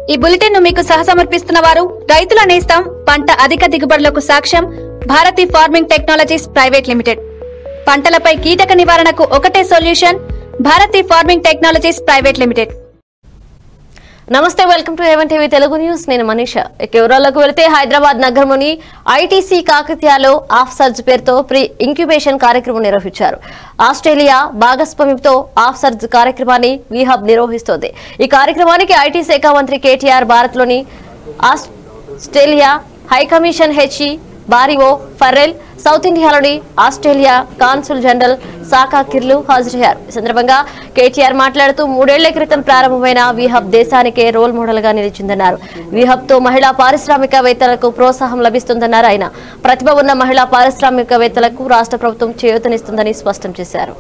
ఈ బులెటిన్ ను మీకు సహసమర్పిస్తున్న వారు రైతుల నేస్తం పంట అధిక దిగుబడులకు సాక్ష్యం Bharathi farming technologies private limited పంటలపై కీటక నివారణకు ఒకటే solution Bharathi farming technologies private limited నమస్తే welcome to A one TV Telugu news నేను మనీష ఇక వివరాలకు వెళితే హైదరాబాద్ నగరంలోని ఐటీసీ కాకతీయలో ఆఫ్ సర్జ్ పేరుతో ప్రీ ఇంక్యుబేషన్ కార్యక్రమం నిర్వహించారు ఆస్ట్రేలియా భాగస్వామ్యంతో ఆఫ్ సర్జ్ కార్యక్రమాన్ని వీహబ్ నిర్వహిస్తోంది ఈ కార్యక్రమానికి ఐటీ శాఖ మంత్రి కేటీఆర్ భారత్లోని Australia high commission H E Barry O'Farrell south ఇండియాలోని Australia consul general Sarah Kirlew హాజరయ్యారు ఈ సందర్భంగా కేటీఆర్ మాట్లాడుతూ మూడేళ్ల క్రితం ప్రారంభమైన వీహబ్ దేశానికే రోల్ మోడల్ గా నిలిచిందన్నారు వీహబ్ తో మహిళా పారిశ్రామికవేత్తలకు ప్రోత్సాహం లభిస్తుందన్నారు ఆయన ప్రతిభ ఉన్న మహిళా పారిశ్రామికవేత్తలకు రాష్ట్ర ప్రభుత్వం చేయూతనిస్తుందని స్పష్టం చేశారు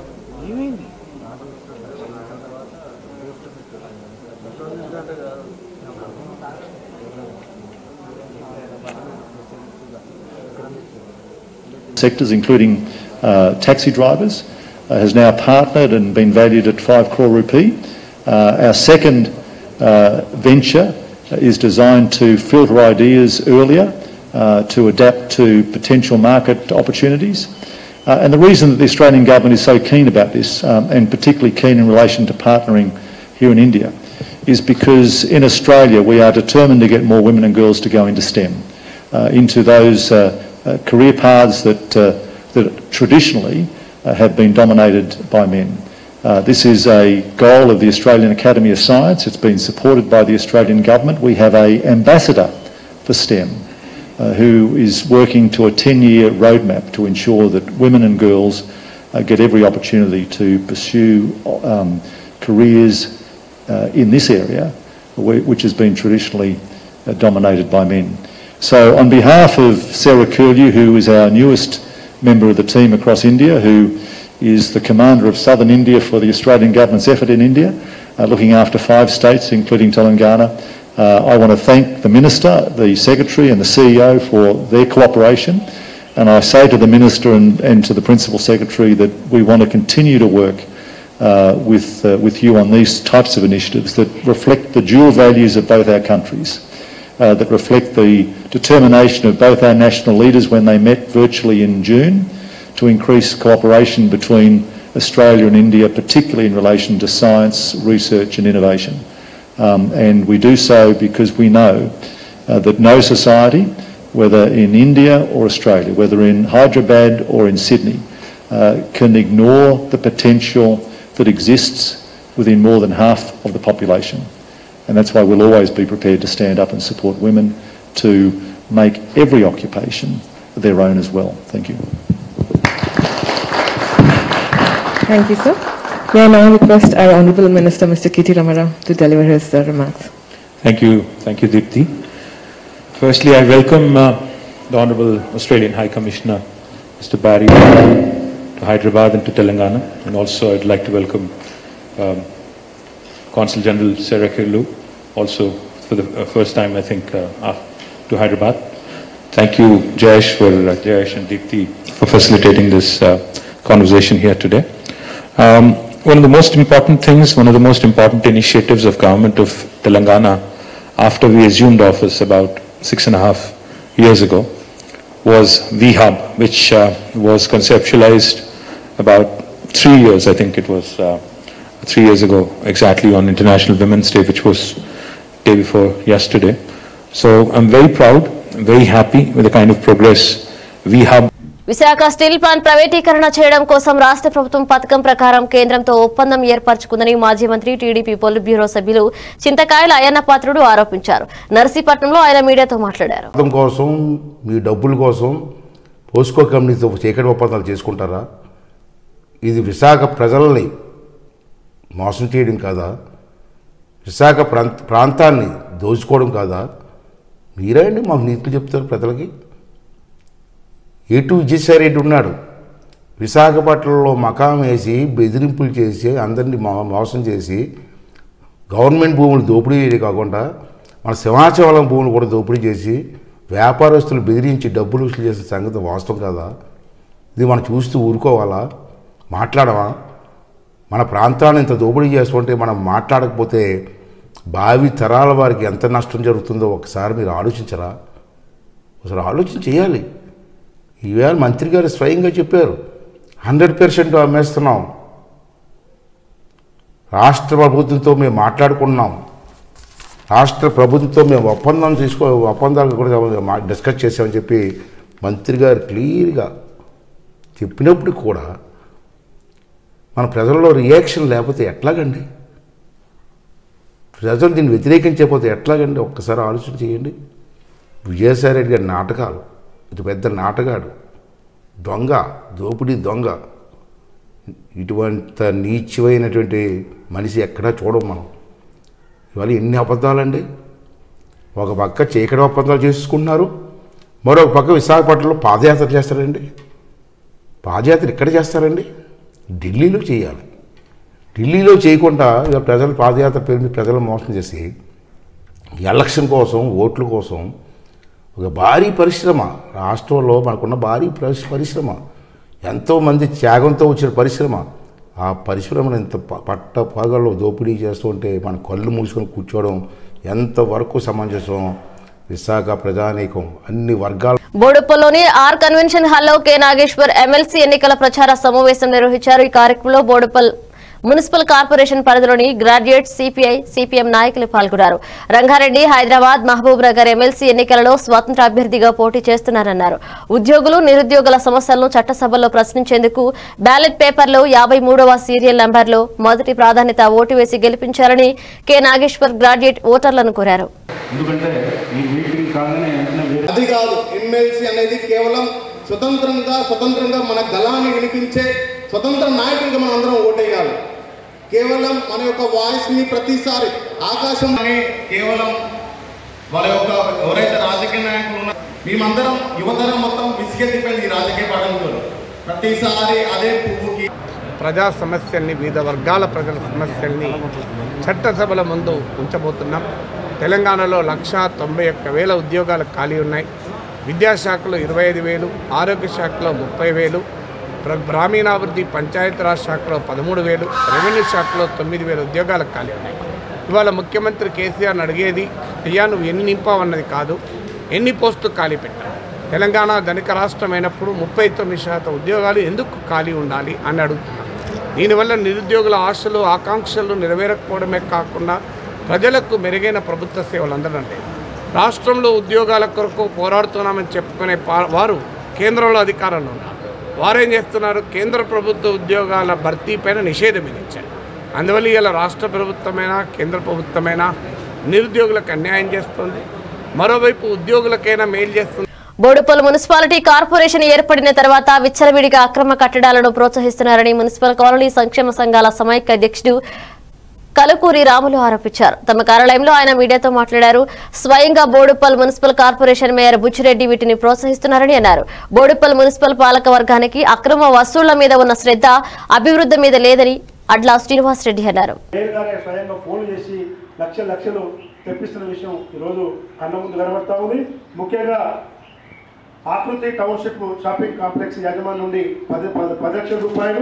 sectors, including uh, taxi drivers, uh, has now partnered and been valued at 5 crore rupee. Uh, our second uh, venture is designed to filter ideas earlier, uh, to adapt to potential market opportunities. Uh, and the reason that the Australian government is so keen about this, um, and particularly keen in relation to partnering here in India, is because in Australia we are determined to get more women and girls to go into STEM, uh, into those uh, uh, career paths that, uh, that traditionally uh, have been dominated by men. Uh, this is a goal of the Australian Academy of Science. It's been supported by the Australian government. We have a ambassador for STEM uh, who is working to a 10-year roadmap to ensure that women and girls uh, get every opportunity to pursue um, careers uh, in this area, whi- which has been traditionally uh, dominated by men. So on behalf of Sarah Curlew, who is our newest member of the team across India, who is the commander of southern India for the Australian government's effort in India, uh, looking after five states, including Telangana, uh, I want to thank the Minister, the Secretary and the CEO for their cooperation. And I say to the Minister and, and to the Principal Secretary that we want to continue to work uh, with, uh, with you on these types of initiatives that reflect the dual values of both our countries, uh, that reflect the determination of both our national leaders when they met virtually in June to increase cooperation between Australia and India, particularly in relation to science, research and innovation. Um, and we do so because we know uh, that no society, whether in India or Australia, whether in Hyderabad or in Sydney, uh, can ignore the potential that exists within more than half of the population. And that's why we'll always be prepared to stand up and support women to make every occupation their own as well. Thank you. Thank you, sir. May I now request our Honourable Minister, Mr. K.T. Ramara, to deliver his uh, remarks. Thank you. Thank you, Deepthi. Firstly, I welcome uh, the Honorable Australian High Commissioner, Mr. Barry, to Hyderabad and to Telangana. And also, I'd like to welcome um, Consul General Sarah Kirlu, also for the uh, first time, I think, uh, af- to Hyderabad. Thank you, Jayesh, for, uh, Jayesh and Deepthi for facilitating this uh, conversation here today. Um, one of the most important things, one of the most important initiatives of government of Telangana after we assumed office about six and a half years ago was VHub, which uh, was conceptualized about three years, I think it was uh, three years ago, exactly on International Women's Day, which was day before yesterday. So I'm very proud, very happy with the kind of progress VHub Visakha steel plant ప్రైవేటీకరణ చేయడం కోసం రాష్ట్ర ప్రభుత్వం పథకం ప్రకారం కేంద్రంతో ఒప్పందం ఏర్పరచుకుందని మాజీ మంత్రి టీడీపీ పొలిట్ బ్యూరో సభ్యులు చింతకాయల అయ్యన్న పాత్రుడు ఆరోపించారు నర్సీపట్నంలో ఆయన మీడియాతో మాట్లాడారు స్వార్థం కోసం మీ డబ్బుల కోసం పోస్కో కంపెనీతో చీకటి ఒప్పందాలు చేసుకుంటారా ఇది విశాఖ ప్రజల్ని మోసం చేయడం కాదా విశాఖ ప్రాంత ప్రాంతాన్ని దోచుకోవడం కాదా మీరే అండి మాకు నీతులు చెప్తారు ప్రజలకి ఎటు విజయసాయిరెడ్డి ఉన్నాడు విశాఖపట్నంలో మకాం వేసి బెదిరింపులు చేసి అందరినీ మో- మోసం చేసి గవర్నమెంట్ భూములు దోపిడీ చేయడం కాకుండా మన సింహాచలం భూములు కూడా దోపిడీ చేసి వ్యాపారస్తులు బెదిరించి డబ్బులు వసూలు చేసిన సంగతి వాస్తవం కాదా ఇది మనం చూస్తూ ఊరుకోవాలా మాట్లాడమా మన ప్రాంతాన్ని ఇంత దోపిడీ చేస్తుంటే మనం మాట్లాడకపోతే భావి తరాల వారికి ఎంత నష్టం జరుగుతుందో ఒకసారి మీరు ఆలోచించరా అసలు ఆలోచన చేయాలి ఈవేళ మంత్రి గారు స్వయంగా చెప్పారు హండ్రెడ్ పర్సెంట్ అమ్మేస్తున్నాం రాష్ట్ర ప్రభుత్వంతో మేము మాట్లాడుకున్నాం రాష్ట్ర ప్రభుత్వంతో మేము ఒప్పందం తీసుకో ఒప్పందాలు కూడా మా- డిస్కస్ చేసామని చెప్పి మంత్రి గారు క్లియర్గా చెప్పినప్పుడు కూడా మన ప్రజల్లో రియాక్షన్ లేకపోతే ఎట్లాగండి ప్రజలు దీన్ని వ్యతిరేకించకపోతే ఎట్లాగండి ఒక్కసారి ఆలోచన చేయండి విజయసాయి రెడ్డి గారి నాటకాలు ఇది పెద్ద నాటగాడు దొంగ దోపిడీ దొంగ ఇటువంటి నీచమైనటువంటి మనిషి ఎక్కడా చూడం మనం ఇవాళ ఎన్ని అబద్ధాలండి ఒక పక్క చీకటి ఒప్పందాలు చేసుకుంటున్నారు మరొక పక్క విశాఖపట్నంలో పాదయాత్ర చేస్తారండి పాదయాత్ర ఇక్కడ చేస్తారండి ఢిల్లీలో చేయాలి ఢిల్లీలో చేయకుండా ఇక ప్రజలు పాదయాత్ర పేరు మీద ప్రజలు మోసం చేసి ఎలక్షన్ కోసం ఓట్ల కోసం ఒక భారీ పరిశ్రమ రాష్ట్రంలో మనకున్న భారీ పరిశ్- పరిశ్రమ ఎంతోమంది త్యాగంతో వచ్చిన పరిశ్రమ ఆ పరిశ్రమను ఇంత ప- పట్ట పగలు దోపిడీ చేస్తూ ఉంటే మన కళ్ళు మూసుకొని కూర్చోవడం ఎంతవరకు సమంజసం విశాఖ ప్రజానీకం అన్ని వర్గాల బోడుప్పల్లోని ఆర్ కన్వెన్షన్ హాల్లో కె నాగేశ్వర్ ఎమ్మెల్సీ ఎన్నికల ప్రచార సమావేశం నిర్వహించారు ఈ కార్యక్రమంలో బోడుప్పల్ మున్సిపల్ కార్పొరేషన్ పరిధిలోని గ్రాడ్యుయేట్ సిపిఐ సిపిఎం నాయకులు పాల్గొన్నారు రంగారెడ్డి హైదరాబాద్ మహబూబ్ నగర్ ఎమ్మెల్సీ ఎన్నికలలో స్వతంత్ర అభ్యర్థిగా పోటీ చేస్తున్నారన్నారు ఉద్యోగులు నిరుద్యోగుల సమస్యలను చట్టసభల్లో ప్రశ్నించేందుకు బ్యాలెట్ పేపర్లో యాభై మూడవ సీరియల్ నంబర్లో మొదటి ప్రాధాన్యత ఓటు వేసి గెలిపించాలని కె నాగేశ్వర్ గ్రాడ్యుయేట్ ఓటర్లను కోరారు ఎందుకంటే ఈ మీటింగ్ కాగానే వెంటనే వేరే అది కాదు ఎమ్మెల్సీ అనేది కేవలం స్వతంత్రంగా స్వతంత్రంగా మన గలాన్ని వినిపించే స్వతంత్ర నాయకుడిగా మనం అందరం ఓటేయాలి కేవలం మన యొక్క వాయిస్ని ప్రతిసారి ఆకాశం అని కేవలం వాళ్ళ యొక్క ఎవరైతే రాజకీయ నాయకులు ఉన్నారో మేమందరం యువతరం మొత్తం విసిగెత్తిపోయింది ఈ రాజకీయ పడంలో ప్రతిసారి అదే పువ్వుకి ప్రజా సమస్యల్ని వివిధ వర్గాల ప్రజల సమస్యల్ని చట్టసభల ముందు ఉంచబోతున్నాం తెలంగాణలో లక్ష తొంభై ఒక్క వేల ఉద్యోగాలు ఖాళీ ఉన్నాయి విద్యాశాఖలో ఇరవై ఐదు వేలు ఆరోగ్య శాఖలో ముప్పై వేలు ప్ర- గ్రామీణాభివృద్ధి పంచాయతీరాజ్ శాఖలో పదమూడు వేలు రెవెన్యూ శాఖలో తొమ్మిది వేల ఉద్యోగాలు ఖాళీ ఉన్నాయి ఇవాళ ముఖ్యమంత్రి కేసీఆర్ని అడిగేది అయ్యా నువ్వు ఎన్ని నింపావన్నది కాదు ఎన్ని పోస్టులు ఖాళీ పెట్టావు తెలంగాణ ధనిక రాష్ట్రం అయినప్పుడు ముప్పై తొమ్మిది శాతం ఉద్యోగాలు ఎందుకు ఖాళీ ఉండాలి అని అడుగుతున్నాం దీనివల్ల నిరుద్యోగుల ఆశలు ఆకాంక్షలు నెరవేరకపోవడమే కాకుండా ప్రజలకు మెరుగైన ప్రభుత్వ సేవలు అందడం లేదు రాష్ట్రంలో ఉద్యోగాల కొరకు పోరాడుతున్నామని చెప్పుకునే పా- వారు కేంద్రంలో అధికారంలో ఉన్నారు వారేం చేస్తున్నారు కేంద్ర ప్రభుత్వ ఉద్యోగాల భర్తీ పైన నిషేధం విధించారు అందువల్ల ఇలా రాష్ట్ర ప్రభుత్వమైనా కేంద్ర ప్రభుత్వమైనా నిరుద్యోగులకు అన్యాయం చేస్తుంది మరోవైపు ఉద్యోగులకైనా మేలు చేస్తుంది బోడుపల్ మున్సిపాలిటీ కార్పొరేషన్ ఏర్పడిన తర్వాత విచ్చలవిడిగా అక్రమ కట్టడాలను ప్రోత్సహిస్తున్నారని మున్సిపల్ కాలనీ సంక్షేమ సంఘాల సమైక్య అధ్యక్షుడు కలుకూరి రాములు ఆరోపించారు తమ కార్యాలయంలో ఆయన మీడియాతో మాట్లాడారు స్వయంగా Boduppal municipal corporation mayor Buchireddy వీటిని ప్రోత్సహిస్తున్నారని అన్నారు బోడుపల్ మున్సిపల్ పాలక వర్గానికి అక్రమ వసూళ్ల మీద ఉన్న శ్రద్ధ అభివృద్ధి మీద లేదని అడ్లా శ్రీనివాస్ రెడ్డి అన్నారు మేయర్ గారే స్వయంగా ఫోన్ చేసి లక్ష లక్షలు తెప్పిస్తున్న విషయం ఈరోజు కన్న ముందు కనబడతా ఉంది ముఖ్యంగా ఆకృతి టౌన్షిప్ షాపింగ్ కాంప్లెక్స్ యజమాని నుండి పది పది పది లక్షల రూపాయలు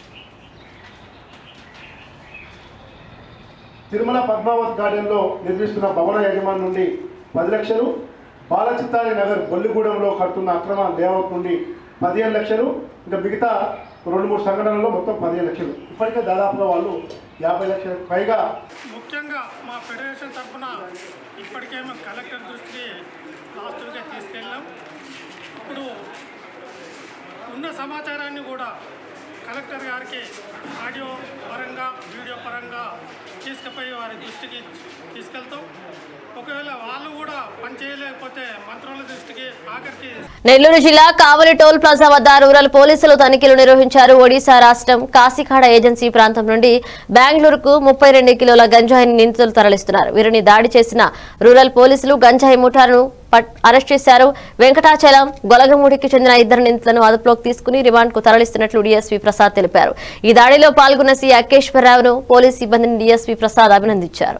తిరుమల పద్మావత్ గార్డెన్లో నిర్మిస్తున్న భవన యజమాని నుండి పది లక్షలు బాలచిత్తాని నగర్ బొల్లిగూడెంలో కడుతున్న అక్రమ లేఅవుట్ నుండి పదిహేను లక్షలు ఇంకా మిగతా రెండు మూడు సంఘటనల్లో మొత్తం పదిహేను లక్షలు ఇప్పటికే దాదాపుగా వాళ్ళు యాభై లక్షలకు పైగా ముఖ్యంగా మా ఫెడరేషన్ తరఫున ఇప్పటికే మేము కలెక్టర్ దృష్టికి లాస్ట్ వీకే తీసుకెళ్ళాం ఇప్పుడు ఉన్న సమాచారాన్ని కూడా కలెక్టర్ గారికి ఆడియో పరంగా వీడియో పరంగా తీసుకుపోయి వారి దృష్టికి తీసుకెళ్తాం ఒకవేళ వాళ్ళు కూడా పని చేయలేకపోతే మంత్రుల దృష్టికి ఆఖరికి నెల్లూరు జిల్లా కావలి టోల్ ప్లాజా వద్ద రూరల్ పోలీసులు తనిఖీలు నిర్వహించారు ఒడిశా రాష్ట్రం కాశీఖాడ ఏజెన్సీ ప్రాంతం నుండి బెంగళూరుకు ముప్పై రెండు కిలోల గంజాయిని నిందితులు తరలిస్తున్నారు వీరిని దాడి చేసిన రూరల్ పోలీసులు గంజాయి ముఠాను పట్- అరెస్ట్ చేశారు వెంకటాచలం గొలగమూడికి చెందిన ఇద్దరు నిందితులను అదుపులోకి తీసుకుని రిమాండ్ కు తరలిస్తున్నట్లు డీఎస్పీ ప్రసాద్ తెలిపారు ఈ దాడిలో పాల్గొన్న సి అకేశ్వరరావును పోలీస్ సిబ్బందిని డీఎస్పీ ప్రసాద్ అభినందించారు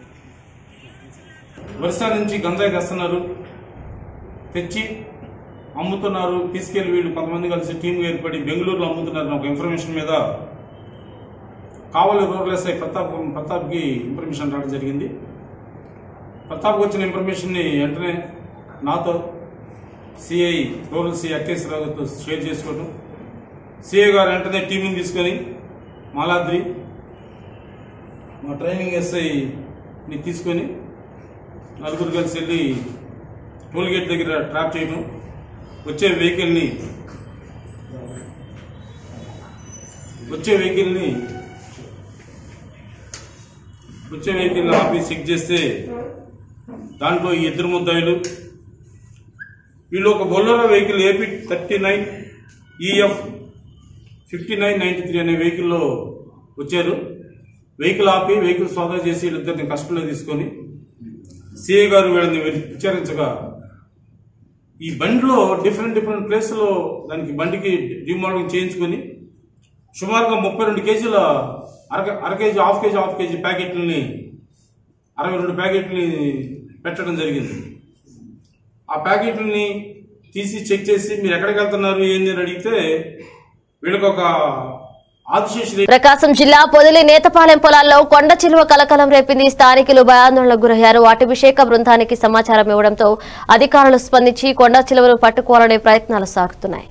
ఒరిస్సా నుంచి గంజాయి తెస్తున్నారు తెచ్చి అమ్ముతున్నారు తీసుకెళ్లి వీళ్ళు కొంతమంది కలిసి టీంగా ఏర్పడి బెంగళూరులో అమ్ముతున్నారు ఒక ఇన్ఫర్మేషన్ మీద కావలి రూరల్ ఎస్ఐ ప్రతాప్ ప్రతాప్కి ఇన్ఫర్మేషన్ రావడం జరిగింది ప్రతాప్ వచ్చిన ఇన్ఫర్మేషన్ని వెంటనే నాతో సిఐ రూరల్ సిఐ అఖిలేశ్వరరావుతో షేర్ చేసుకోవడం సిఐ గారు వెంటనే టీంని తీసుకొని మాలాద్రి మా ట్రైనింగ్ ఎస్ఐని తీసుకొని నలుగురు కలిసి వెళ్ళి టోల్ గేట్ దగ్గర ట్రాప్ చేయడం వచ్చే వెహికల్ని వచ్చే వెహికల్ని వచ్చే వెహికల్ ఆపి చెక్ చేస్తే దాంట్లో ఈ ఇద్దరు ముద్దాయిలు వీళ్ళు ఒక Bolero vehicle AP thirty nine EF fifty nine ninety three అనే వెహికల్లో వచ్చారు వెహికల్ ఆపి వెహికల్ సోదా చేసి వీళ్ళిద్దరిని కస్టడీలో తీసుకొని సిఐ గారు వీళ్ళని విచారించగా ఈ బండిలో డిఫరెంట్ డిఫరెంట్ ప్లేస్లో దానికి బండికి రీమోడలింగ్ చేయించుకొని సుమారుగా ముప్పై రెండు కేజీల అర అర KG half KG half KG ప్యాకెట్లని అరవై రెండు ప్యాకెట్లని పెట్టడం జరిగింది ఆ ప్యాకెట్లని తీసి చెక్ చేసి మీరు ఎక్కడికి వెళ్తున్నారు ఏంది అని అడిగితే వీళ్ళకి ఒక ఆదిశేషి ప్రకాశం జిల్లా పొదిలి నేతపాలెం పొలాల్లో కొండ చిలువ కలకలం రేపింది స్థానికులు భయాందోళనకు గురయ్యారు అటవీశాఖ బృందానికి సమాచారం ఇవ్వడంతో అధికారులు స్పందించి కొండ చిలువను పట్టుకోవాలనే ప్రయత్నాలు సాగుతున్నాయి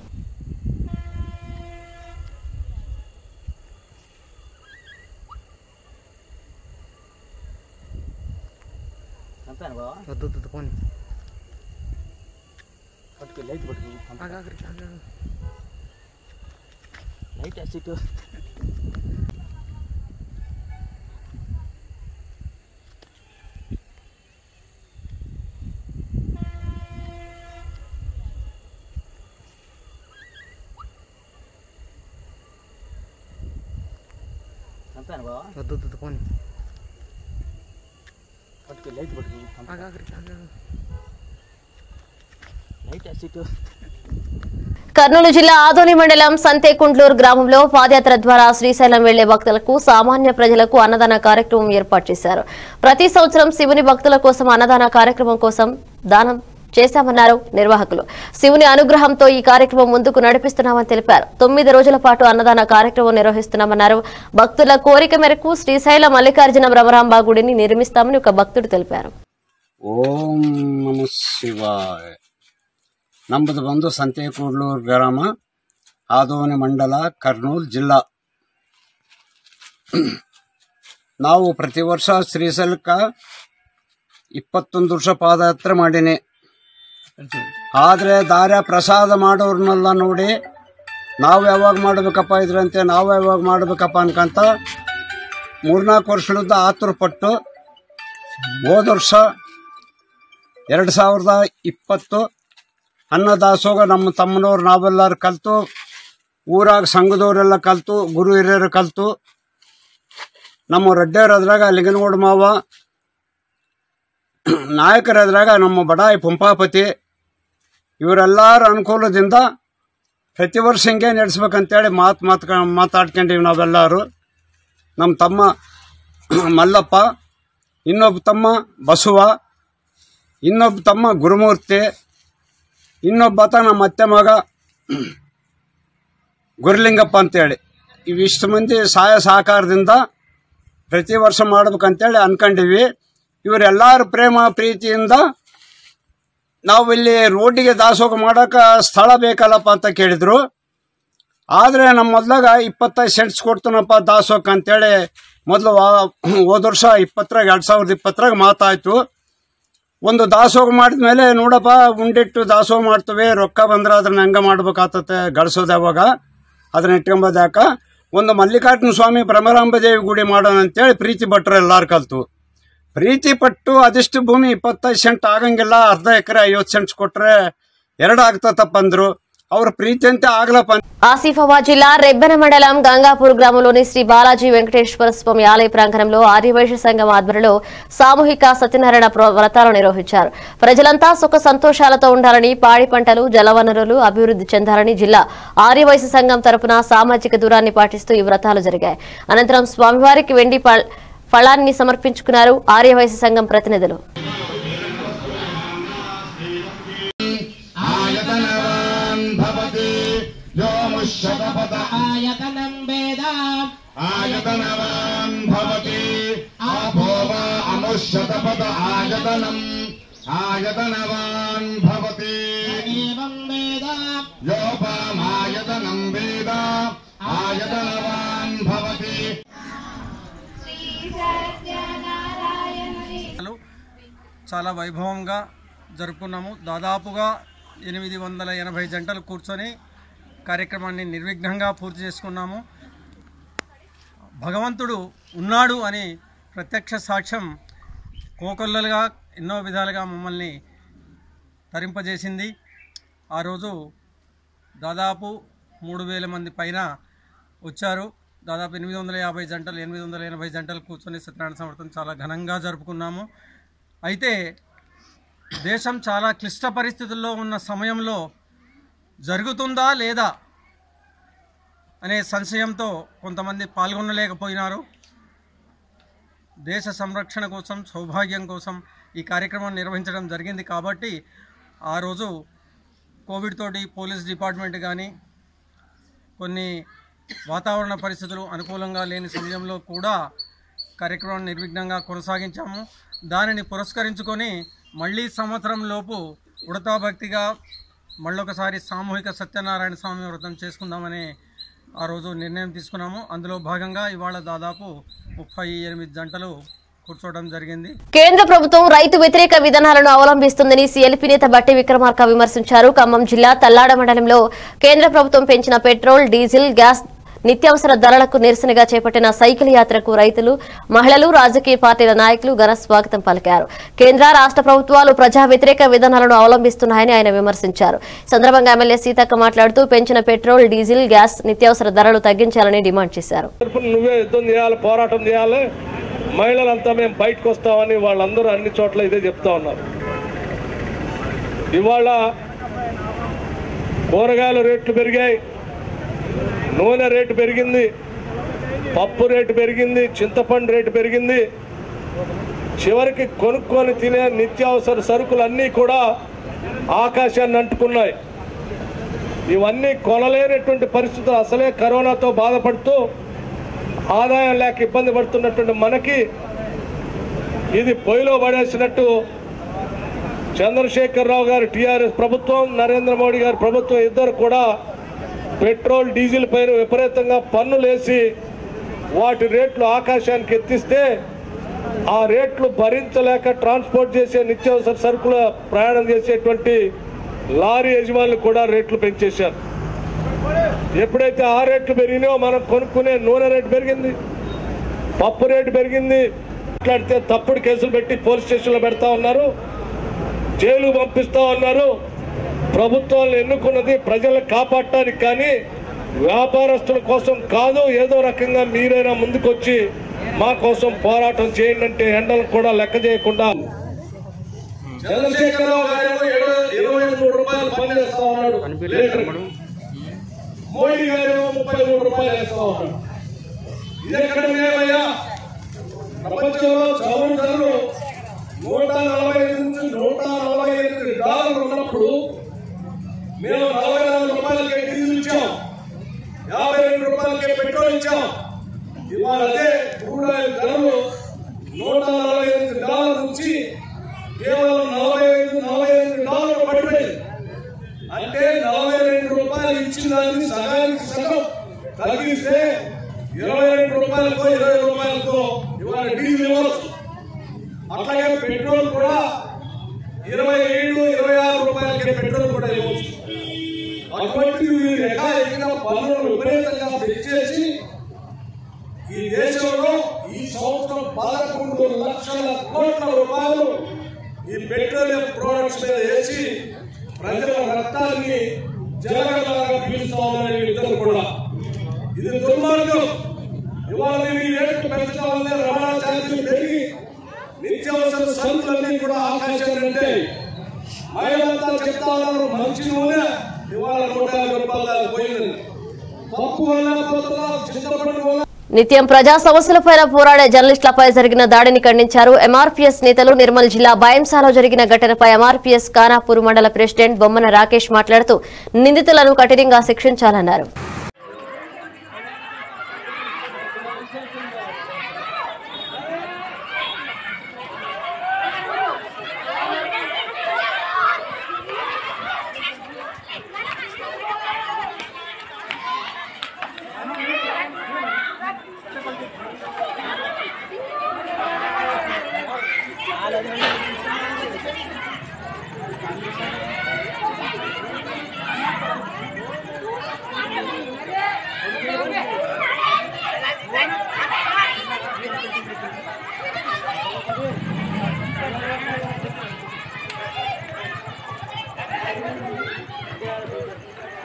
కర్నూలు జిల్లా ఆదోని మండలం సంతేకుంట్లూరు గ్రామంలో పాదయాత్ర ద్వారా శ్రీశైలం వెళ్లే భక్తులకు సామాన్య ప్రజలకు అన్నదాన కార్యక్రమం ఏర్పాటు చేశారు ప్రతి సంవత్సరం శివుని భక్తుల కోసం అన్నదాన కార్యక్రమం కోసం దానం చేశామన్నారు నిర్వాహకులు శివుని అనుగ్రహంతో ఈ కార్యక్రమం ముందుకు నడిపిస్తున్నామని తెలిపారు తొమ్మిది రోజుల పాటు అన్నదాన కార్యక్రమం నిర్వహిస్తున్నామన్నారు భక్తుల కోరిక మేరకు శ్రీశైలం మల్లికార్జున భ్రమరాంబ గుడిని నిర్మిస్తామని ఒక భక్తుడు తెలిపారు ಓಂ ನಮ ಶಿವಾಯ ನಮ್ಮದು ಬಂದು ಸಂತೇಕೂಡ್ಲೂರು ಗ್ರಾಮ ಆದೋನಿ ಮಂಡಲ ಕರ್ನೂಲ್ ಜಿಲ್ಲಾ ನಾವು ಪ್ರತಿ ವರ್ಷ ಶ್ರೀಶೈಲಕ್ಕೆ ಇಪ್ಪತ್ತೊಂದು ವರ್ಷ ಪಾದಯಾತ್ರೆ ಮಾಡೀನಿ ಆದರೆ ದಾರ್ಯ ಪ್ರಸಾದ ಮಾಡೋರ್ನೆಲ್ಲ ನೋಡಿ ನಾವು ಯಾವಾಗ ಮಾಡಬೇಕಪ್ಪ ಇದ್ರಂತೆ ನಾವು ಯಾವಾಗ ಮಾಡಬೇಕಪ್ಪ ಅನ್ಕಂತ ಮೂರ್ನಾಲ್ಕು ವರ್ಷದಿಂದ ಆತುರ ಪಟ್ಟು ಹೋದ ವರ್ಷ ಎರಡು ಸಾವಿರದ ಇಪ್ಪತ್ತು ಅನ್ನದಾಸೋಗ ನಮ್ಮ ತಮ್ಮನವ್ರು ನಾವೆಲ್ಲರೂ ಕಲ್ತು ಊರಾಗ ಸಂಘದವರೆಲ್ಲ ಕಲ್ತು ಗುರು ಹಿರಿಯರು ಕಲ್ತು ನಮ್ಮ ರೆಡ್ಡಿಯವ್ರ ಅದ್ರಾಗ ಲಿಂಗನಗೌಡ ಮಾವ ನಾಯಕರ ಅದ್ರಾಗ ನಮ್ಮ ಬಡಾಯಿ ಪಂಪಾಪತಿ ಇವರೆಲ್ಲರ ಅನುಕೂಲದಿಂದ ಪ್ರತಿ ವರ್ಷ ಹಿಂಗೆ ನಡೆಸ್ಬೇಕಂತೇಳಿ ಮಾತು ಮಾತು ಮಾತಾಡ್ಕೊಂಡಿವಿ ನಾವೆಲ್ಲರೂ ನಮ್ಮ ತಮ್ಮ ಮಲ್ಲಪ್ಪ ಇನ್ನೊಬ್ಬ ತಮ್ಮ ಬಸವ ಇನ್ನೊಬ್ಬ ತಮ್ಮ ಗುರುಮೂರ್ತಿ ಇನ್ನೊಬ್ಬಾತ ನಮ್ಮ ಅತ್ತೆ ಮಗ ಗುರುಲಿಂಗಪ್ಪ ಅಂತೇಳಿ ಇವಿಷ್ಟು ಮಂದಿ ಸಹಾಯ ಸಹಕಾರದಿಂದ ಪ್ರತಿ ವರ್ಷ ಮಾಡ್ಬೇಕಂತೇಳಿ ಅನ್ಕೊಂಡಿವಿ ಇವರೆಲ್ಲರ ಪ್ರೇಮ ಪ್ರೀತಿಯಿಂದ ನಾವು ಇಲ್ಲಿ ರೋಡಿಗೆ ದಾಸೋಹ ಮಾಡೋಕೆ ಸ್ಥಳ ಬೇಕಲ್ಲಪ್ಪ ಅಂತ ಕೇಳಿದ್ರು ಆದರೆ ನಮ್ಮ ಮೊದ್ಲಾಗ ಇಪ್ಪತ್ತೈದು ಸೆಂಟ್ಸ್ ಕೊಡ್ತೀನಪ್ಪ ದಾಸೋಹಕ್ಕೆ ಅಂತೇಳಿ ಮೊದಲು ಹೋದ ವರ್ಷ ಇಪ್ಪತ್ತರಾಗ ಎರಡು ಸಾವಿರದ ಇಪ್ಪತ್ತರಾಗ ಮಾತಾಯ್ತು ಒಂದು ದಾಸೋಹ ಮಾಡಿದ ಮೇಲೆ ನೋಡಪ್ಪ ಉಂಡಿಟ್ಟು ದಾಸೋಹ ಮಾಡ್ತೇವೆ ರೊಕ್ಕ ಬಂದ್ರೆ ಅದನ್ನ ಹೆಂಗ ಮಾಡ್ಬೇಕಾಗ್ತತೆ ಗಳಿಸೋದು ಯಾವಾಗ ಅದನ್ನ ಇಟ್ಕೊಂಬೋದು ಯಾಕ ಒಂದು ಮಲ್ಲಿಕಾರ್ಜುನ ಸ್ವಾಮಿ ಭ್ರಮರಾಂಬದೇವಿ ಗುಡಿ ಮಾಡೋಣ ಅಂತೇಳಿ ಪ್ರೀತಿ ಭಟ್ರು ಎಲ್ಲಾರು ಕಲ್ತು ಪ್ರೀತಿ ಪಟ್ಟು ಅದಿಷ್ಟು ಭೂಮಿ ಇಪ್ಪತ್ತೈದು ಸೆಂಟ್ ಆಗಂಗಿಲ್ಲ ಅರ್ಧ ಎಕರೆ ಐವತ್ತು ಸೆಂಟ್ಸ್ ಕೊಟ್ರೆ ಎರಡು ಆಗ್ತತಪ್ಪ ಅಂದ್ರು ಅವ್ರ ಪ್ರೀತಿ ಅಂತ ಆಗ್ಲಪ್ಪ ಅಂತ ఆసిఫాబాద్ జిల్లా రెబ్బెన మండలం గంగాపూర్ గ్రామంలోని శ్రీ బాలాజీ వెంకటేశ్వర స్వామి ఆలయ ప్రాంగణంలో ఆర్యవైశ్య సంఘం ఆధ్వర్యంలో సామూహిక సత్యనారాయణ ప్ర- వ్రతాలు నిర్వహించారు ప్రజలంతా సుఖ సంతోషాలతో ఉండాలని పాడి పంటలు జలవనరులు అభివృద్ధి చెందాలని జిల్లా ఆర్యవైశ్య సంఘం తరపున సామాజిక దూరాన్ని పాటిస్తూ ఈ వ్రతాలు జరిగాయి అనంతరం స్వామివారికి వెండి ప- ఫలాన్ని సమర్పించుకున్నారు ఆర్యవైశ్య సంఘం ప్రతినిధులు ఆయతనవా అనుశతపద ఆయతనం వేద ఆయతనవాన్ భవతి ఆపో వా అనుశతపద ఆయతనం ఆయతనవాన్ భవతి ఏవం వేద యోపామాయతనం వేద ఆయతనవాన్ భవతి చాలా వైభవంగా జరుపుకున్నాము దాదాపుగా ఎనిమిది వందల ఎనభై జంటలు కూర్చొని కార్యక్రమాన్ని నిర్విఘ్నంగా పూర్తి చేసుకున్నాము భగవంతుడు ఉన్నాడు అని ప్రత్యక్ష సాక్ష్యం కోకొల్లలుగా ఎన్నో విధాలుగా మమ్మల్ని తరింపజేసింది ఆ రోజు దాదాపు మూడు వేల మంది పైన వచ్చారు దాదాపు ఎనిమిది వందల యాభై జంటలు ఎనిమిది వందల ఎనభై జంటలు కూర్చొని సత్యనారాయణ సమర్థం చాలా ఘనంగా జరుపుకున్నాము అయితే దేశం చాలా క్లిష్ట పరిస్థితుల్లో ఉన్న సమయంలో జరుగుతుందా లేదా అనే సంశయంతో కొంతమంది పాల్గొనలేకపోయినారు దేశ సంరక్షణ కోసం సౌభాగ్యం కోసం ఈ కార్యక్రమం నిర్వహించడం జరిగింది కాబట్టి ఆ రోజు కోవిడ్ తోటి పోలీస్ డిపార్ట్మెంట్ కానీ కొన్ని వాతావరణ పరిస్థితులు అనుకూలంగా లేని సమయంలో కూడా కార్యక్రమం నిర్విఘ్నంగా కొనసాగించాము దానిని పురస్కరించుకొని మళ్ళీ సంవత్సరం లోపు ఉడతా భక్తిగా మళ్ళొకసారి సామూహిక సత్యనారాయణ స్వామి వ్రతం చేసుకుందామని ఆ రోజు నిర్ణయం తీసుకున్నాము అందులో భాగంగా ఇవాళ దాదాపు ముప్పై ఎనిమిది జంటలు కూర్చోవడం జరిగింది కేంద్ర ప్రభుత్వం రైతు వ్యతిరేక విధానాలను అవలంబిస్తుందని సీఎల్పీ నేత బట్టి విక్రమార్క విమర్శించారు ఖమ్మం జిల్లా తల్లాడ మండలంలో కేంద్ర ప్రభుత్వం పెంచిన పెట్రోల్ డీజిల్ గ్యాస్ నిత్యావసర ధరలకు నిరసనగా చేపట్టిన సైకిల్ యాత్రకు రైతులు మహిళలు రాజకీయ పార్టీల నాయకులు ఘన స్వాగతం పలికారు కేంద్ర రాష్ట్ర ప్రభుత్వాలు ప్రజా వ్యతిరేక విధానాలను అవలంబిస్తున్నాయని ఆయన విమర్శించారు సందర్భంగా ఎమ్మెల్యే సీతక్క మాట్లాడుతూ పెంచిన పెట్రోల్ డీజిల్ గ్యాస్ నిత్యావసర ధరలు తగ్గించాలని డిమాండ్ చేశారు తరపున నువ్వే యుద్ధం చేయాలి పోరాటం చేయాలి మహిళలంతా మేము బయటకు వస్తామని వాళ్ళందరూ అన్ని చోట్ల ఇదే చెప్తా ఉన్నారు ఇవాళ కూరగాయల రేట్లు పెరిగాయి నూనె రేటు పెరిగింది పప్పు రేటు పెరిగింది చింతపండు రేటు పెరిగింది చివరికి కొనుక్కొని తినే నిత్యావసర సరుకులన్నీ కూడా ఆకాశాన్ని అంటుకున్నాయి ఇవన్నీ కొనలేనటువంటి పరిస్థితులు అసలే కరోనాతో బాధపడుతూ ఆదాయం లేక ఇబ్బంది పడుతున్నటువంటి మనకి ఇది పొయ్యిలో పడేసినట్టు చంద్రశేఖరరావు గారి టీఆర్ఎస్ ప్రభుత్వం నరేంద్ర మోడీ గారి ప్రభుత్వం ఇద్దరు కూడా పెట్రోల్ డీజిల్ పైన విపరీతంగా పన్నులేసి వాటి రేట్లు ఆకాశానికి ఎత్తిస్తే ఆ రేట్లు భరించలేక ట్రాన్స్పోర్ట్ చేసే నిత్యావసర సరుకుల ప్రయాణం చేసేటువంటి లారీ యజమానులు కూడా రేట్లు పెంచేశారు ఎప్పుడైతే ఆ రేట్లు పెరిగినాయో మనం కొనుక్కునే నూనె రేటు పెరిగింది పప్పు రేటు పెరిగింది మాట్లాడితే తప్పుడు కేసులు పెట్టి పోలీస్ స్టేషన్లో పెడతా ఉన్నారు జైలు పంపిస్తా ఉన్నారు ప్రభుత్వాలను ఎన్నుకున్నది ప్రజలను కాపాడటానికి కానీ వ్యాపారస్తుల కోసం కాదు ఏదో రకంగా మీరైనా ముందుకొచ్చి మా కోసం పోరాటం చేయండి అంటే ఎండలు కూడా లెక్క చేయకుండా చంద్రశేఖరరావు గారు ఇరవై- ఇరవై మూడు రూపాయలు పని చేస్తా ఉన్నాడు లీటర్కి. మోడీ గారు ముప్పై మూడు రూపాయలు వేస్తా ఉన్నాడు ఇది ఎక్కడ మేమయ్యా ప్రపంచంలో చౌరు ధరలు నూట నలభై ఐదు నుంచి నూట నలభై ఎనిమిది డాలర్లు ఉన్నప్పుడు మేము నలభై నాలుగు రూపాయలకే డీజిల్ ఇచ్చాం యాభై రెండు రూపాయలకే పెట్రోల్ ఇచ్చాం ఇవాళ అదే క్రూడ్ ఆయిల్ ధరలు నూట నలభై ఎనిమిది డాలర్ నుంచి కేవలం నలభై ఐదు నలభై ఎనిమిది డాలర్లు పడిపోయింది అంటే నలభై రెండు రూపాయలు ఇచ్చిన దాన్ని సగానికి సగం తగ్గిస్తే ఇరవై రెండు రూపాయలకో ఇరవై రూపాయలకో ఇవాళ డీజిల్ ఇవ్వచ్చు అట్లాగే పెట్రోల్ కూడా ఇరవై ఏడు ఇరవై ఆరు రూపాయలకే పెట్రోల్ కూడా ఇవ్వచ్చు అటువంటి వీరు ఎకాఎకిన పన్నులు విపరీతంగా పెంచేసి ఈ దేశంలో ఈ సంవత్సరం పదకొండు లక్షల కోట్ల రూపాయలు ఈ పెట్రోలియం ప్రొడక్ట్స్ మీద వేసి ప్రజల రక్తాన్ని జలగలాగా పీలుస్తా ఉన్నారు ఇద్దరు కూడా ఇది దుర్మార్గం ఇవాళ మీరు ఈ రేట్లు పెంచడం వల్ల రవాణా ఛార్జీలు పెరిగి నిత్యావసర సరుకులన్నీ కూడా ఆకాశాన్ని అంటే మహిళంతా చెప్తా ఉన్నారు మంచి నూనె ఇవాళ నూట యాభై రూపాయలు పోయిందని పప్పు వల్ల పోతున్నా చింతపండు వల్ల నిత్యం ప్రజా సమస్యలపై పోరాడే జర్నలిస్టులపై జరిగిన దాడిని ఖండించారు ఎంఆర్పీఎస్ నేతలు నిర్మల్ జిల్లా బాయంసాలో జరిగిన ఘటనపై ఎంఆర్పీఎస్ కానాపూర్ మండల ప్రెసిడెంట్ బొమ్మన రాకేష్ మాట్లాడుతూ నిందితులను కఠినంగా శిక్షించాలన్నారు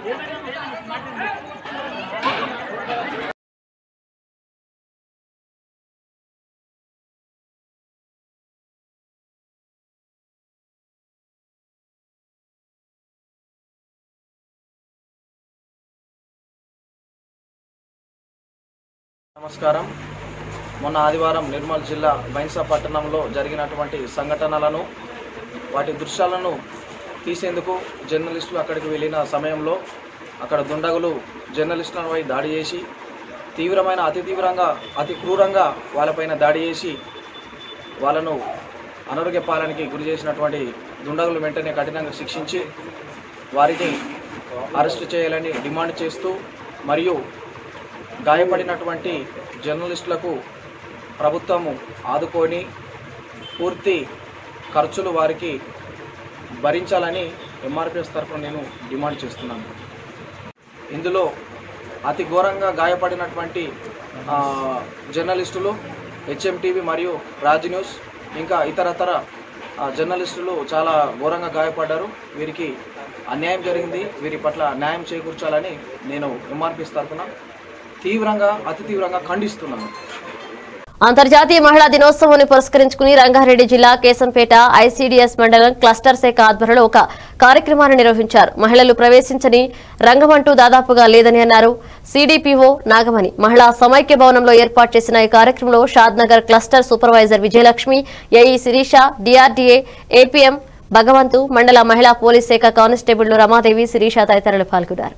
నమస్కారం మొన్న ఆదివారం నిర్మల్ జిల్లా బైన్సా పట్టణంలో జరిగినటువంటి సంఘటనలను వాటి దృశ్యాలను తీసేందుకు జర్నలిస్టులు అక్కడికి వెళ్ళిన సమయంలో అక్కడ దుండగులు జర్నలిస్టులపై దాడి చేసి తీవ్రమైన అతి తీవ్రంగా అతి క్రూరంగా వాళ్ళపైన దాడి చేసి వాళ్ళను అనారోగ్య పాలనకి గురి చేసినటువంటి దుండగులు వెంటనే కఠినంగా శిక్షించి వారిని అరెస్టు చేయాలని డిమాండ్ చేస్తూ మరియు గాయపడినటువంటి జర్నలిస్టులకు ప్రభుత్వము ఆదుకొని పూర్తి ఖర్చులు వారికి భరించాలని ఎంఆర్పిఎస్ తరఫున నేను డిమాండ్ చేస్తున్నాను ఇందులో అతి ఘోరంగా గాయపడినటువంటి ఆ, జర్నలిస్టులు హెచ్ఎంటీవీ మరియు రాజ్ న్యూస్ ఇంకా ఇతరతర ఆ, జర్నలిస్టులు చాలా ఘోరంగా గాయపడ్డారు వీరికి అన్యాయం జరిగింది వీరి పట్ల న్యాయం చేకూర్చాలని నేను ఎంఆర్పిఎస్ తరఫున తీవ్రంగా అతి తీవ్రంగా ఖండిస్తున్నాను అంతర్జాతీయ మహిళా దినోత్సవాన్ని పురస్కరించుకుని రంగారెడ్డి జిల్లా కేశంపేట ఐసీడీఎస్ మండలం క్లస్టర్ శాఖ ఆధ్వర్యంలో ఒక కార్యక్రమాన్ని నిర్వహించారు మహిళలు ప్రవేశించని రంగమంటూ దాదాపుగా లేదని అన్నారు సీడీపీఓ నాగమణి మహిళా సమైక్య భవనంలో ఏర్పాటు చేసిన ఈ కార్యక్రమంలో Shadnagar cluster supervisor Vijayalakshmi AE Sirisha DRDA APM Bhagavanthu మండల మహిళా పోలీస్ శాఖ కానిస్టేబుల్ రమాదేవి శిరీష తదితరులు పాల్గొన్నారు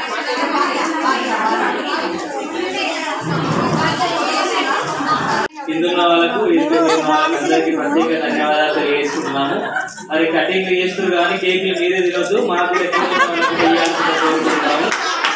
కిందున్న వాళ్ళకు ఇద్దరు వాళ్ళకి అందరికీ ప్రత్యేక ధన్యవాదాలు తెలియజేసుకుంటున్నాము మరి కటింగ్ చేస్తూ కానీ కేకులు మీరే తినొద్దు మాకు కూడా ఎక్కువ వాళ్ళకి తెలియాల్సిన కోరుకుంటున్నాము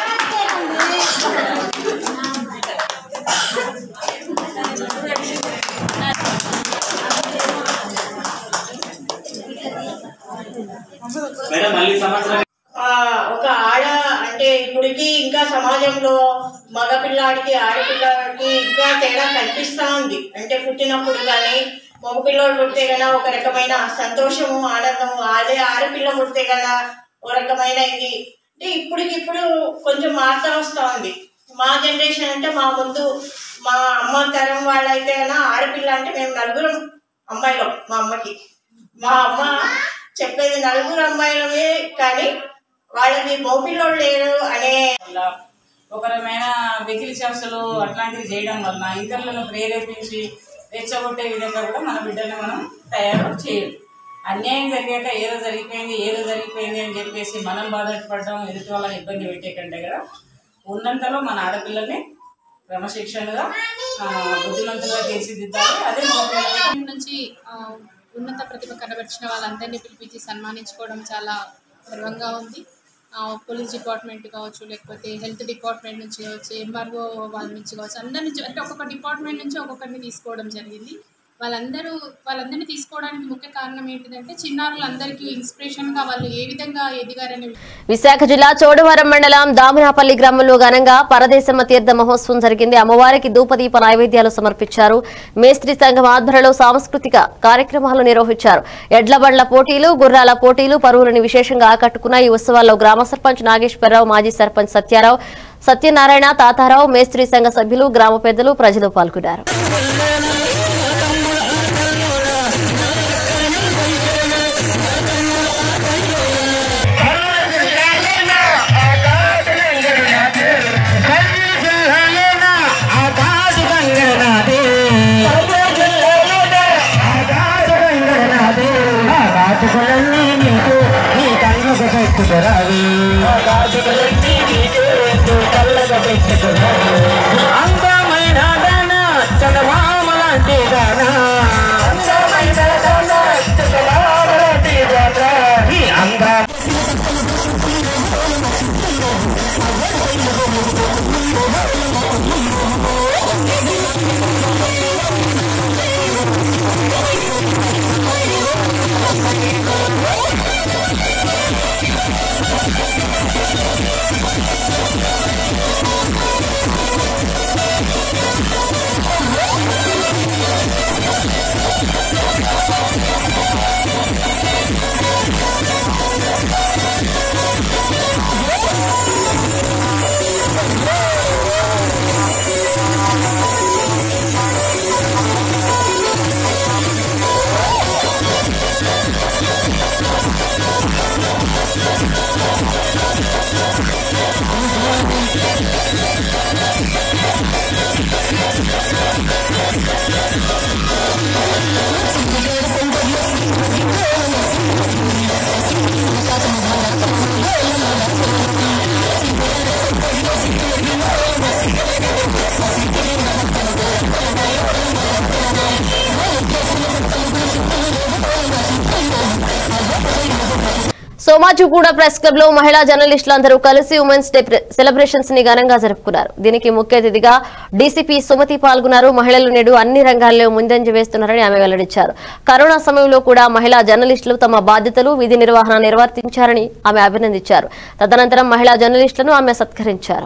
మేడం మళ్ళీ సంవత్సరం ఆ, ఒక ఆడ అంటే ఇప్పటికి ఇంకా సమాజంలో మగపిల్లాడికి ఆడపిల్లాడికి ఇంకా తేడా కనిపిస్తా ఉంది అంటే పుట్టినప్పుడు కానీ మగపిల్లోడు పుడితే గన ఒక రకమైన సంతోషము ఆనందము అదే ఆడపిల్ల పుడితే గన ఒక రకమైన ఇది అంటే ఇప్పటికి ఇప్పుడు కొంచెం మారుతా వస్తా ఉంది మా జనరేషన్ అంటే మా ముందు మా అమ్మ తరం వాళ్ళైతే గన ఆడపిల్ల అంటే మేము నలుగురం అమ్మాయిలు మా అమ్మకి మా అమ్మ చెప్పేది నలుగురు అమ్మాయిలమే కానీ వాళ్ళకి మోపిల్లోళ్ళు లేరు అనే ఒక రకమైన వెకిలి చర్చలు అట్లాంటివి చేయడం వలన ఇతరులను ప్రేరేపించి రెచ్చగొట్టే విధంగా కూడా మన బిడ్డల్ని మనం తయారు చేయాలి అన్యాయం జరిగాక ఏదో జరిగిపోయింది ఏదో జరిగిపోయింది అని చెప్పేసి మనం బాధపడడం ఎదుటి వాళ్ళని ఇబ్బంది పెట్టే కంటే కదా ఉన్నంతలో మన ఆడపిల్లల్ని క్రమశిక్షణగా ఆ, బుద్ధిమంతులుగా తీర్చిదిద్దాలి అదే మగపిల్లలకి నుంచి ఆ, ఉన్నత ప్రతిభ కనబరిచిన వాళ్ళందరినీ పిలిపించి సన్మానించుకోవడం చాలా గర్వంగా ఉంది ఆ, పోలీస్ డిపార్ట్మెంట్ కావచ్చు లేకపోతే హెల్త్ డిపార్ట్మెంట్ నుంచి కావచ్చు ఎంఆర్ఓ వాళ్ళ నుంచి కావచ్చు అందరి నుంచి అంటే ఒక్కొక్క డిపార్ట్మెంట్ నుంచి ఒక్కొక్కరిని తీసుకోవడం జరిగింది వాళ్ళందరూ వాళ్ళందరినీ తీసుకోవడానికి ముఖ్య కారణం ఏంటిదంటే చిన్నారులందరికీ ఇన్స్పిరేషన్గా వాళ్ళు ఏ విధంగా ఎదిగారనే విశాఖ జిల్లా చోడవరం మండలం దామనాపల్లి గ్రామంలో ఘనంగా పరదేశమ్మ తీర్థ మహోత్సవం జరిగింది అమ్మవారికి ధూపదీప నైవేద్యాలు సమర్పించారు మేస్త్రి సంఘం ఆధ్వర్యంలో సాంస్కృతిక కార్యక్రమాలు నిర్వహించారు ఎడ్ల బండ్ల పోటీలు గుర్రాల పోటీలు పరువులను విశేషంగా ఆకట్టుకున్న ఈ ఉత్సవాల్లో గ్రామ సర్పంచ్ నాగేశ్వరరావు మాజీ సర్పంచ్ సత్యారావు సత్యనారాయణ తాతారావు మేస్త్రి సంఘ సభ్యులు గ్రామ పెద్దలు ప్రజలు పాల్గొన్నారు అందమైన దాన చందమామ లాంటి దాన అందమైన దాన చందమామ లాంటి దాన ఈ అంద Thank you. Somajiguda press club లో మహిళా జర్నలిస్టులందరూ కలిసి ఉమెన్స్ డే ప్రె- సెలబ్రేషన్స్ ని ఘనంగా జరుపుకున్నారు దీనికి ముఖ్య అతిథిగా డీసీపీ సుమతి పాల్గొన్నారు మహిళలు నేడు అన్ని రంగాల్లో ముందంజ వేస్తున్నారని ఆమె వెల్లడించారు కరోనా సమయంలో కూడా మహిళా జర్నలిస్టులు తమ బాధ్యతలు విధి నిర్వహణ నిర్వర్తించారని ఆమె అభినందించారు తదనంతరం మహిళా జర్నలిస్టులను ఆమె సత్కరించారు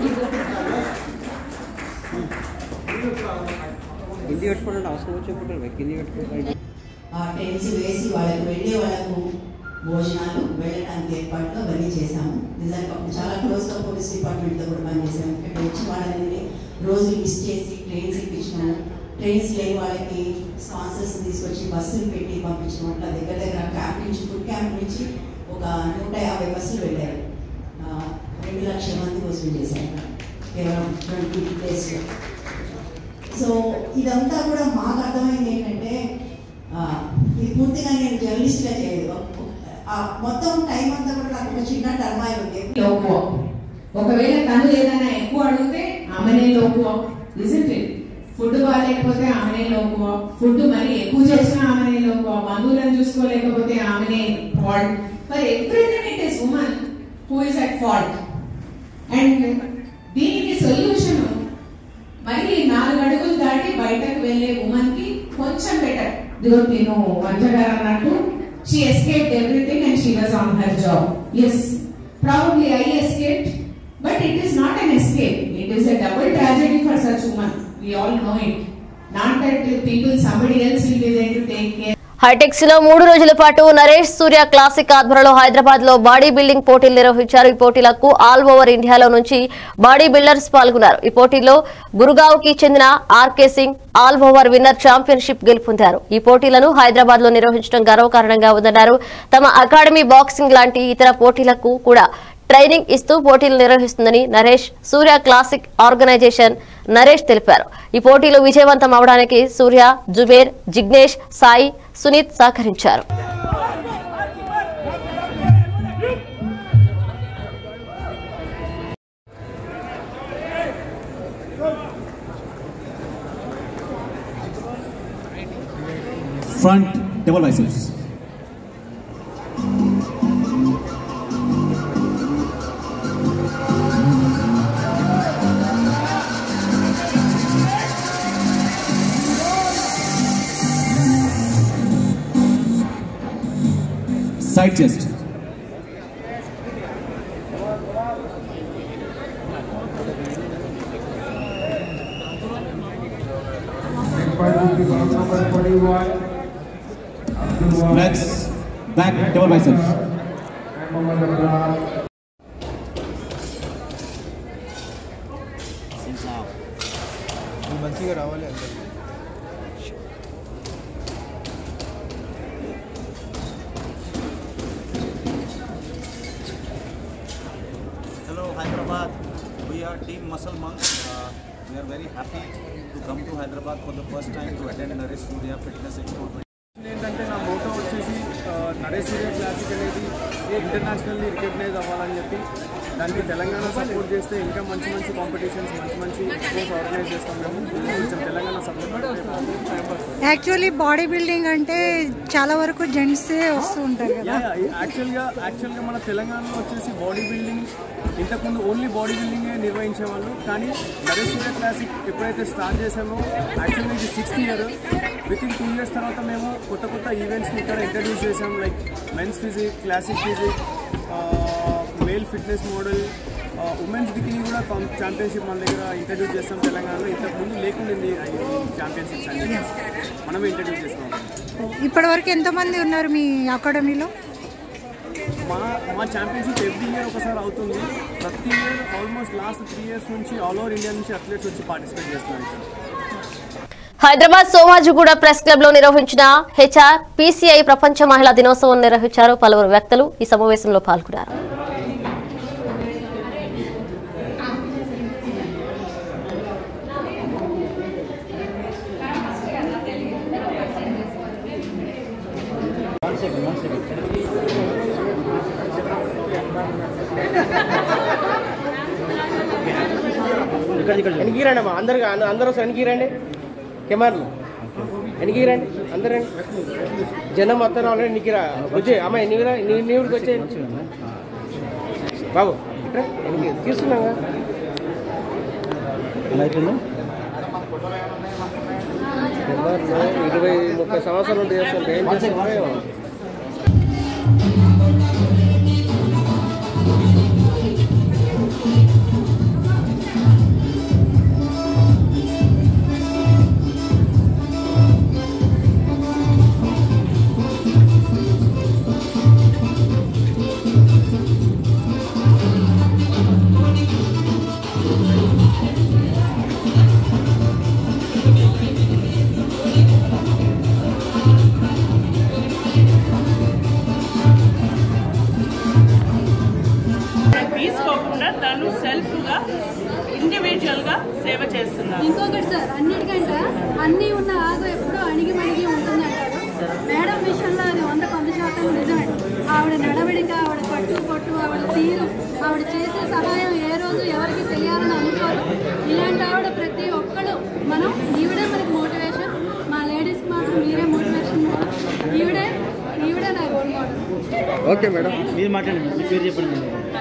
కింది కట్టుకోవడం అవసరం వచ్చేప్పుడు కింది కట్టుకోవాలి ఆ టెంట్స్ వేసి వాళ్ళకు వెళ్ళే వాళ్ళకు భోజనాలు వెళ్ళడానికి ఏర్పాట్లు అవన్నీ చేశాము నిజానికి అప్పుడు చాలా క్లోజ్గా పోలీస్ డిపార్ట్మెంట్తో కూడా పనిచేసాము ఇక్కడ వచ్చి వాళ్ళని రోజు మిస్ చేసి ట్రైన్స్ ఇప్పించినాము ట్రైన్స్ లేని వాళ్ళకి స్పాన్సర్స్ తీసుకొచ్చి బస్సులు పెట్టి పంపించడం అట్లా దగ్గర దగ్గర క్యాంప్ నుంచి ఫుడ్ క్యాంప్ నుంచి ఒక నూట యాభై బస్సులు వెళ్ళారు ఆ, రెండు లక్షల మంది వసూలు చేశారు కేవలం ట్వంటీ డేస్లో సో ఇదంతా కూడా మాకు అర్థమైంది ఏంటంటే ఆ, ఇది పూర్తిగా నేను జర్నలిస్ట్గా చేయలేదు ఆ, మొత్తం టైం అంతా కూడా నాకు ఒక చిన్న టర్మాయి ఉంది లోకువ ఒకవేళ తను ఏదైనా ఎక్కువ అడిగితే ఆమెనే లోకువ ఇట్ ఫుడ్ బాగాలేకపోతే ఆమెనే లోకువ ఫుడ్ మరి ఎక్కువ చేసినా ఆమెనే లోకువ బంధువులను చూసుకోలేకపోతే ఆమెనే fault for everything it is woman who is at fault and దీనికి సొల్యూషన్ మరి నాలుగు అడుగులు దాటి బయటకు వెళ్లే ఉమన్ కి కొంచెం బెటర్ ఇదిగో నేను వంజగారు అన్నట్టు she escaped everything and she was on her job yes probably I escaped but it is not an escape it is a double tragedy for such woman we all know it not that people somebody else will be there to take care Hitex లో మూడు రోజుల పాటు Naresh Surya classic ఆధ్వర్యంలో హైదరాబాద్ లో body building పోటీలు నిర్వహించారు ఈ పోటీలకు ఆల్ ఓవర్ ఇండియాలో నుంచి బాడీ బిల్డర్స్ పాల్గొన్నారు ఈ పోటీలో గురుగావ్ కి చెందిన RK Singh all over winner championship గెలుపొందారు ఈ పోటీలను హైదరాబాద్ లో నిర్వహించడం గర్వకారణంగా ఉందన్నారు తమ అకాడమీ బాక్సింగ్ లాంటి ఇతర పోటీలకు కూడా ట్రైనింగ్ ఇస్తూ పోటీలు నిర్వహిస్తుందని నరేష్ సూర్య క్లాసిక్ ఆర్గనైజేషన్ నరేష్ తెలిపారు ఈ పోటీలు విజయవంతం అవడానికి సూర్య జుబేర్ జిగ్నేష్ సాయి సునీత్ సహకరించారు front double biceps. Side chest. Next, back double biceps. మంచిగా రావాలి అందరు Hello Hyderabad, we are Team Muscle Monk. Uh, we are very happy to come to Hyderabad for the first time to attend Naresh Surya Fitness Expo 20. ఏంటంటే నా motto వచ్చేసి ఆ, Naresh Surya classic అనేది internationally recognise అవ్వాలని చెప్పి దానికి తెలంగాణ సపోర్ట్ చేస్తే ఇంకా మంచి మంచి కాంపిటీషన్స్ మంచి మంచి ఎక్స్పోస్ ఆర్గనైజ్ చేస్తాం మేము కొంచెం Telangana support actually body building అంటే చాలా వరకు జెంట్సే వస్తూ ఉంటారు కదా యాక్చువల్గా యాక్చువల్గా మన తెలంగాణలో వచ్చేసి బాడీ బిల్డింగ్ ఇంతకుముందు ఓన్లీ బాడీ బిల్డింగే నిర్వహించేవాళ్ళు కానీ నరేష్ సూర్య క్లాసిక్ ఎప్పుడైతే స్టార్ట్ చేసామో యాక్చువల్గా ఇది sixth year within two years తర్వాత మేము కొత్త కొత్త ఈవెంట్స్ని ఇక్కడ ఇంట్రడ్యూస్ చేసాం like men's physique classic physique male fitness model women's bikini కూడా ఛాంపియన్షిప్ మన దగ్గర ఇంట్రడ్యూస్ చేస్తాం తెలంగాణలో ఇంతకుముందు లేకుండింది ఛాంపియన్షిప్స్ అన్ని మనమే ఇంట్రడ్యూస్ చేస్తాం ఇప్పటి వరకు ఎంతమంది ఉన్నారు మీ అకాడమీలో మా మా ఛాంపియన్షిప్ ఎవ్రీ ఇయర్ ఒకసారి అవుతుంది ప్రతి year almost last three years నుంచి ఆల్ ఓవర్ ఇండియా నుంచి అథ్లెట్స్ వచ్చి పార్టిసిపేట్ చేస్తున్నారు ఇక్కడ హైదరాబాద్ సోమాజిగూడ ప్రెస్ క్లబ్ లో నిర్వహించిన హెచ్ఆర్ పీసీఐ ప్రపంచ మహిళా దినోత్సవం నిర్వహించారు పలువురు వ్యక్తులు ఈ సమావేశంలో పాల్గొన్నారు వెనక్కి రండి అమ్మా అందరు అందరూ ఒకసారి వెనక్కి రండి కెమెరాలు వెనక్కి రండి అందరు రండి జనం మొత్తం రావాలి వెనక్కి రా వచ్చే అమ్మాయి నీవు రా నీ నీవుడికి వచ్చే బాబు ఇట్రా, వెనక్కి తీస్తున్నాగా కెమెరాలు ఇరవై ముప్పై సంవత్సరాలు ఉంటే చేస్తుంటే ఏం చేస్తున్నారో తీసుకోకుండా తను సెల్ఫ్గా ఇండివిజువల్గా సేవ చేస్తున్నారు ఇంకొకటి సార్ అన్నిటికంటే అన్నీ ఉన్న ఆగు ఎప్పుడూ అణిగి మణిగి ఉంటుంది అంటారు మేడం విషయంలో అది వంద కొంత శాతం నిజమే ఆవిడ నడవడిక ఆవిడ పట్టు పట్టు ఆవిడ తీరు ఆవిడ చేసే సహాయం ఏ రోజు ఎవరికి తెలియాలని అనుకోరు ఇలాంటి ఆవిడ ప్రతి ఒక్కళ్ళు మనం ఈవిడే మనకి మోటివేషన్ మా లేడీస్కి మాత్రం మీరే మోటివేషన్ ఈవిడే ఈవిడే నా రోల్ మోడల్ ఓకే మేడం మీరు మాట్లాడండి మీ పేరు చెప్పండి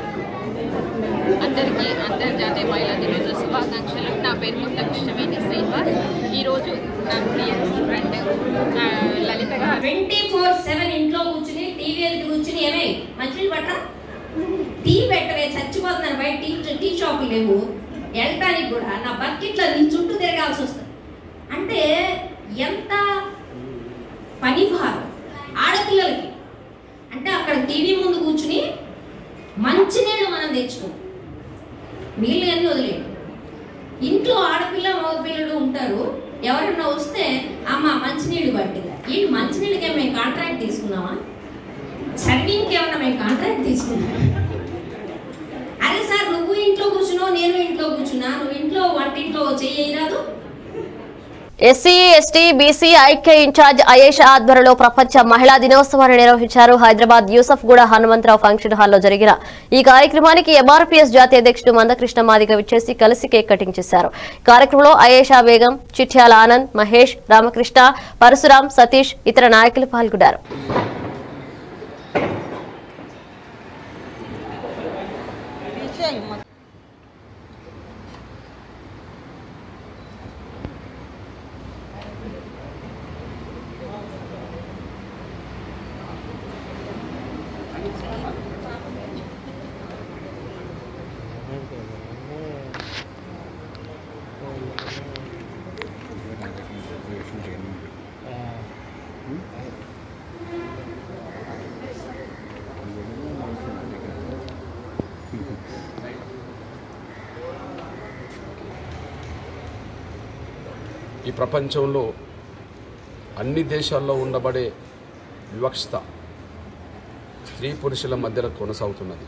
అందరికీ అంతర్జాతీయ మహిళా దినోత్సవ శుభాకాంక్షలు నా పేరు ముత్తకృష్ణవేణి శ్రీనివాస్ ఈరోజు నా ప్రియస్ ఫ్రెండ్ నా లలిత గారు ట్వంటీ ఫోర్ సెవెన్ ఇంట్లో కూర్చుని టీవీ ఎదురు కూర్చుని ఏమే మంచినీళ్ళు పట్టరా టీ పెట్టవే చచ్చిపోతున్నాను బయట టీ టీ షాపులు లేవు వెళ్ళటానికి కూడా నా బకెట్లో నీ చుట్టూ తిరగాల్సి వస్తుంది అంటే ఎంత పని భారం ఆడపిల్లలకి అంటే అక్కడ టీవీ ముందు కూర్చుని మంచినీళ్ళు మనం తెచ్చుకుంటాం నీళ్ళు అన్నీ వదిలేయండి ఇంట్లో ఆడపిల్ల మగపిల్లలు ఉంటారు ఎవరన్నా వస్తే అమ్మ మంచినీళ్ళు పట్టిగా ఈ మంచినీళ్ళకి మేము కాంట్రాక్ట్ తీసుకున్నామా సర్వింగ్కి ఏమన్నా మేము కాంట్రాక్ట్ తీసుకున్నామా అరే సార్ నువ్వు ఇంట్లో కూర్చున్నావు నేను ఇంట్లో కూర్చున్నా నువ్వు ఇంట్లో వంటింట్లో చేయరాదు ఎస్సీ ఎస్టీ బీసీ ఐక్య ఇన్ఛార్జ్ అయేషా ఆధ్వర్యంలో ప్రపంచ మహిళా దినోత్సవాన్ని నిర్వహించారు హైదరాబాద్ యూసఫ్ గూడ హనుమంతరావు ఫంక్షన్ హాల్లో జరిగిన ఈ కార్యక్రమానికి ఎంఆర్పీఎస్ జాతీయ అధ్యక్షుడు మందకృష్ణ మాదిగ విచ్చేసి కలిసి కేక్ కటింగ్ చేశారు కార్యక్రమంలో అయేషా బేగం చిట్యాల ఆనంద్ మహేష్ రామకృష్ణ పరశురాం సతీష్ ఇతర నాయకులు పాల్గొన్నారు ఈ ప్రపంచంలో అన్ని దేశాల్లో ఉండబడే వివక్షత స్త్రీ పురుషుల మధ్యలో కొనసాగుతున్నది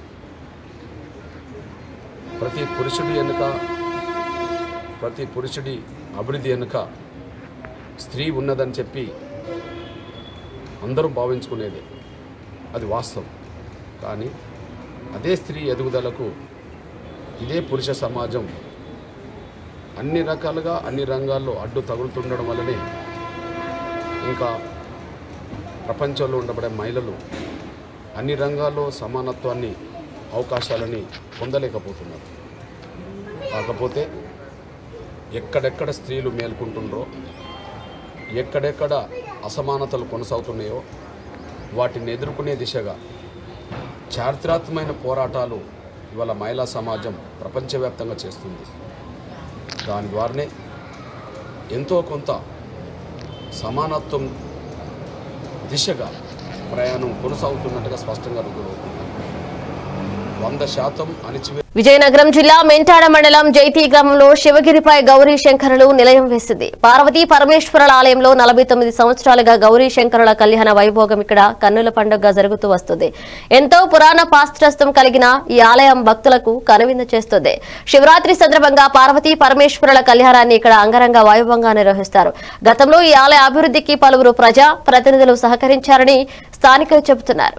ప్రతి పురుషుడి వెనుక ప్రతి పురుషుడి అభివృద్ధి వెనుక స్త్రీ ఉన్నదని చెప్పి అందరూ భావించుకునేది అది వాస్తవం కానీ అదే స్త్రీ ఎదుగుదలకు ఇదే పురుష సమాజం అన్ని రకాలుగా అన్ని రంగాల్లో అడ్డు తగులుతుండడం వల్లనే ఇంకా ప్రపంచంలో ఉండబడే మహిళలు అన్ని రంగాల్లో సమానత్వాన్ని అవకాశాలని పొందలేకపోతున్నారు కాకపోతే ఎక్కడెక్కడ స్త్రీలు మేల్కొంటుండ్రో ఎక్కడెక్కడ అసమానతలు కొనసాగుతున్నాయో వాటిని ఎదుర్కొనే దిశగా చారిత్రాత్మకమైన పోరాటాలు ఇవాళ మహిళా సమాజం ప్రపంచవ్యాప్తంగా చేస్తుంది దాని ద్వారానే ఎంతో కొంత సమానత్వం దిశగా ప్రయాణం కొనసాగుతున్నట్టుగా స్పష్టంగా రుజువవుతుంది వంద శాతం అణిచివే విజయనగరం జిల్లా మెంటాడ మండలం జైతీ గ్రామంలో శివగిరిపై గౌరీ శంకరులు నిలయం వేసింది పార్వతీ పరమేశ్వరుల ఆలయంలో నలభై తొమ్మిది సంవత్సరాలుగా గౌరీ శంకరుల కళ్యాణ వైభోగం ఇక్కడ కన్నుల పండుగగా జరుగుతూ వస్తుంది ఎంతో పురాణ పాస్త్రస్తం కలిగిన ఈ ఆలయం భక్తులకు కనువిందు చేస్తుంది శివరాత్రి సందర్భంగా పార్వతీ పరమేశ్వరుల కళ్యాణాన్ని ఇక్కడ అంగరంగ వైభవంగా నిర్వహిస్తారు గతంలో ఈ ఆలయ అభివృద్ధికి పలువురు ప్రజా ప్రతినిధులు సహకరించారని స్థానికులు చెబుతున్నారు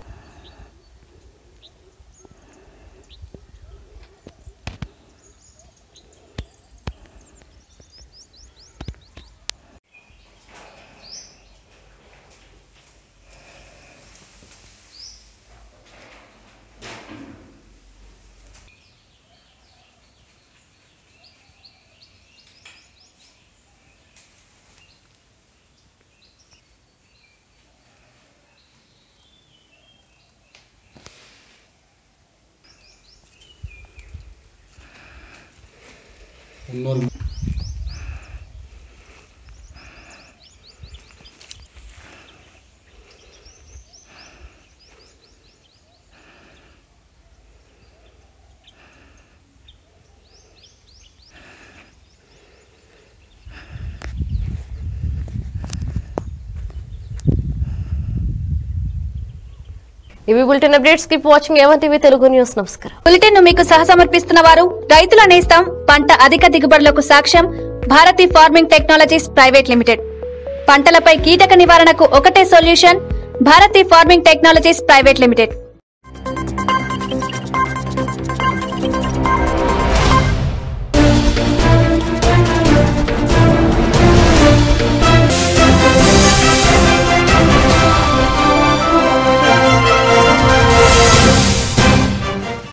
ఉన్నూరు ఇవి bulletin updates keep watching A one TV Telugu news నమస్కారం బులెటిన్ ను మీకు సహసమర్పిస్తున్న వారు రైతుల నేస్తం పంట అధిక దిగుబడులకు సాక్ష్యం Bharathi farming technologies private limited పంటలపై కీటక నివారణకు ఒకటే solution Bharathi farming technologies private limited